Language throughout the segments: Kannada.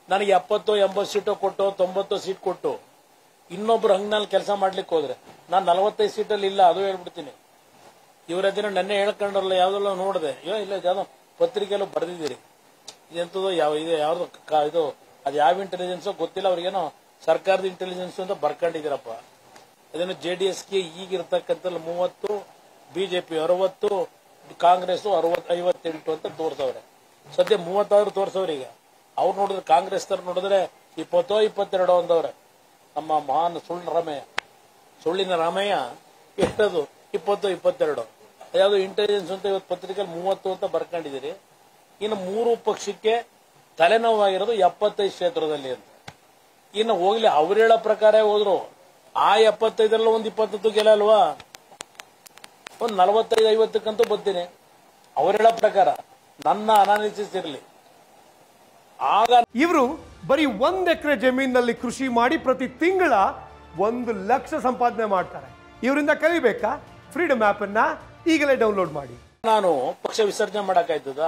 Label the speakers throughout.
Speaker 1: ನನಗೆ ಎಪ್ಪತ್ತು ಎಂಬತ್ತು ಸೀಟು ಕೊಟ್ಟು ತೊಂಬತ್ತು ಸೀಟ್ ಕೊಟ್ಟು ಇನ್ನೊಬ್ರು ಹಂಗ್ನಲ್ಲಿ ಕೆಲಸ ಮಾಡ್ಲಿಕ್ಕೆ ಹೋದ್ರೆ ನಾನು ನಲವತ್ತೈದು ಸೀಟಲ್ಲಿ ಇಲ್ಲ ಅದು ಹೇಳ್ಬಿಡ್ತೀನಿ ಇವರದಿನ ನೆನ್ನೆ ಹೇಳ್ಕೊಂಡ್ರಲ್ಲ ಯಾವ್ದೆಲ್ಲ ನೋಡಿದೆ ಅಯ್ಯೋ ಇಲ್ಲ ಯಾವ್ದೋ ಪತ್ರಿಕೆಯಲ್ಲೂ ಬರೆದಿದ್ದೀರಿ ಇದೆಂತದೋ ಯಾವ ಇದು ಯಾವ್ದು ಕ- ಇದು ಅದು ಯಾವ ಇಂಟೆಲಿಜೆನ್ಸ್ ಗೊತ್ತಿಲ್ಲ ಅವ್ರಿಗೇನೋ ಸರ್ಕಾರದ ಇಂಟೆಲಿಜೆನ್ಸ್ ಅಂತ ಬರ್ಕೊಂಡಿದ್ದೀರಪ್ಪ ಅದೇನು ಜೆ ಡಿ ಎಸ್ಗೆ ಈಗಿರ್ತಕ್ಕಂಥ ಮೂವತ್ತು ಬಿಜೆಪಿ ಅರವತ್ತು ಕಾಂಗ್ರೆಸ್ ಅರವತ್ ಐವತ್ತೆಂಟು ಅಂತ ತೋರ್ಸವ್ರೆ ಸದ್ಯ ಮೂವತ್ತಾರು ತೋರ್ಸವ್ರೆ ಈಗ ಅವ್ರು ನೋಡಿದ್ರೆ ಕಾಂಗ್ರೆಸ್ ತರ ನೋಡಿದ್ರೆ ಇಪ್ಪತ್ತೋ ಇಪ್ಪತ್ತೆರಡೋ ಅಂದವ್ರೆ ನಮ್ಮ ಮಹಾನ್ ಸುಳ್ಳು ರಾಮಯ್ಯ ಸುಳ್ಳಿನ ರಾಮಯ್ಯ ಎಷ್ಟದು ಇಪ್ಪತ್ತು ಇಪ್ಪತ್ತೆರಡು ಯಾವ್ದು ಇಂಟೆಲಿಜೆನ್ಸ್ ಅಂತ ಇವತ್ತು ಪತ್ರಿಕೆಯಲ್ಲಿ ಮೂವತ್ತು ಅಂತ ಬರ್ಕೊಂಡಿದ್ದೀರಿ ಇನ್ನು ಮೂರು ಪಕ್ಷಕ್ಕೆ ತಲೆನೋವಾಗಿರೋದು ಎಪ್ಪತ್ತೈದು ಕ್ಷೇತ್ರದಲ್ಲಿ ಅಂತ ಇನ್ನು ಹೋಗ್ಲಿ ಅವ್ರು ಹೇಳೋ ಪ್ರಕಾರ ಹೋದ್ರು ಆ ಎಪ್ಪತ್ತೈದರಲ್ಲಿ ಒಂದು ಇಪ್ಪತ್ತತ್ತು ಗೆಲ್ಲ ಅಲ್ವಾ ಒಂದು ನಲವತ್ತೈದು ಐವತ್ತಕ್ಕಂತೂ ಬರ್ತೀನಿ ಅವ್ರು ಹೇಳೋ ಪ್ರಕಾರ ನನ್ನ ಅನಾಲಿಸಿಸ್ ಇರಲಿ ಆಗ
Speaker 2: ಇವರು ಬರೀ ಒಂದ್ ಎಕರೆ ಜಮೀನಿನಲ್ಲಿ ಕೃಷಿ ಮಾಡಿ ಪ್ರತಿ ತಿಂಗಳ ಒಂದು ಲಕ್ಷ ಸಂಪಾದನೆ ಮಾಡ್ತಾರೆ ಇವರಿಂದ ಕಲಿಬೇಕಾ ಫ್ರೀಡಮ್ ಆಪ್ ಅನ್ನ ಈಗಲೇ ಡೌನ್ಲೋಡ್ ಮಾಡಿ
Speaker 1: ನಾನು ಪಕ್ಷ ವಿಸರ್ಜನೆ ಮಾಡಕ್ಕಾಯ್ತದ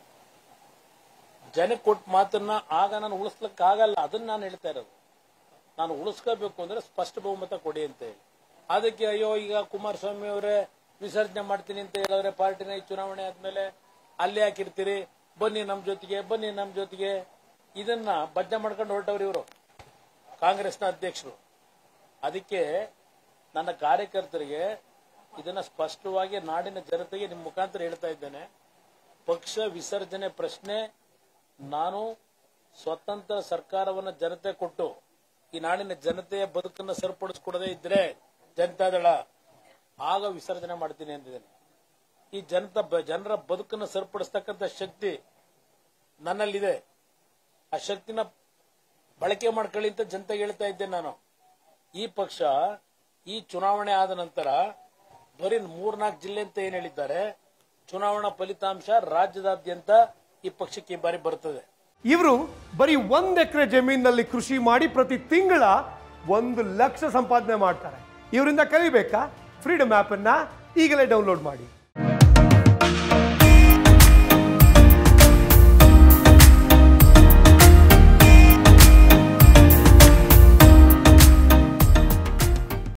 Speaker 1: ಜನಕ್ಕೆ ಕೊಟ್ಟ ಮಾತನ್ನ ಆಗ ನಾನು ಉಳಿಸ್ಲಿಕ್ಕೆ ಆಗಲ್ಲ ಅದನ್ನ ನಾನು ಹೇಳ್ತಾ ಇರೋದು ನಾನು ಉಳಿಸ್ಕೋಬೇಕು ಅಂದ್ರೆ ಸ್ಪಷ್ಟ ಬಹುಮತ ಕೊಡಿ ಅಂತ ಹೇಳಿ ಅದಕ್ಕೆ ಅಯ್ಯೋ ಈಗ ಕುಮಾರಸ್ವಾಮಿ ಅವರೇ ವಿಸರ್ಜನೆ ಮಾಡ್ತೀನಿ ಅಂತ ಹೇಳಿದ್ರೆ ಪಾರ್ಟಿನ ಈ ಚುನಾವಣೆ ಆದ್ಮೇಲೆ ಅಲ್ಲಿ ಹಾಕಿರ್ತೀರಿ ಬನ್ನಿ ನಮ್ ಜೊತೆಗೆ ಬನ್ನಿ ನಮ್ ಜೊತೆಗೆ ಇದನ್ನ ಭಜನೆ ಮಾಡ್ಕೊಂಡು ಹೊರಟವ್ರು ಇವರು ಕಾಂಗ್ರೆಸ್ನ ಅಧ್ಯಕ್ಷರು ಅದಕ್ಕೆ ನನ್ನ ಕಾರ್ಯಕರ್ತರಿಗೆ ಇದನ್ನ ಸ್ಪಷ್ಟವಾಗಿ ನಾಡಿನ ಜನತೆಗೆ ನಿಮ್ಮ ಮುಖಾಂತರ ಹೇಳ್ತಾ ಇದ್ದೇನೆ ಪಕ್ಷ ವಿಸರ್ಜನೆ ಪ್ರಶ್ನೆ ನಾನು ಸ್ವತಂತ್ರ ಸರ್ಕಾರವನ್ನ ಜನತೆ ಕೊಟ್ಟು ಈ ನಾಡಿನ ಜನತೆಯ ಬದುಕನ್ನು ಸರಿಪಡಿಸ್ಕೊಡದೇ ಇದ್ರೆ ಜನತಾದಳ ಆಗ ವಿಸರ್ಜನೆ ಮಾಡ್ತೀನಿ ಅಂತಿದ್ದೇನೆ ಈ ಜನತ ಜನರ ಬದುಕನ್ನು ಸರಿಪಡಿಸ್ತಕ್ಕಂಥ ಶಕ್ತಿ ನನ್ನಲ್ಲಿದೆ ಆ ಶಕ್ತಿನ ಬಳಕೆ ಮಾಡ್ಕೊಳ್ಳಿ ಅಂತ ಜನತೆಗೆ ಹೇಳ್ತಾ ಇದ್ದೇನೆ ನಾನು ಈ ಪಕ್ಷ ಈ ಚುನಾವಣೆ ಆದ ನಂತರ ಬರೀ ಮೂರ್ನಾಲ್ಕು ಜಿಲ್ಲೆ ಅಂತ ಏನ್ ಹೇಳಿದ್ದಾರೆ ಚುನಾವಣಾ ಫಲಿತಾಂಶ ರಾಜ್ಯದಾದ್ಯಂತ ಈ ಪಕ್ಷಕ್ಕೆ ಈ ಬಾರಿ ಬರುತ್ತದೆ
Speaker 2: ಇವರು ಬರೀ ಒಂದ್ ಎಕರೆ ಜಮೀನಿನಲ್ಲಿ ಕೃಷಿ ಮಾಡಿ ಪ್ರತಿ ತಿಂಗಳ ಒಂದು ಲಕ್ಷ ಸಂಪಾದನೆ ಮಾಡ್ತಾರೆ ಇವರಿಂದ ಕಲಿಬೇಕಾ ಫ್ರೀಡಮ್ ಆಪ್ ಅನ್ನ ಈಗಲೇ ಡೌನ್ಲೋಡ್ ಮಾಡಿ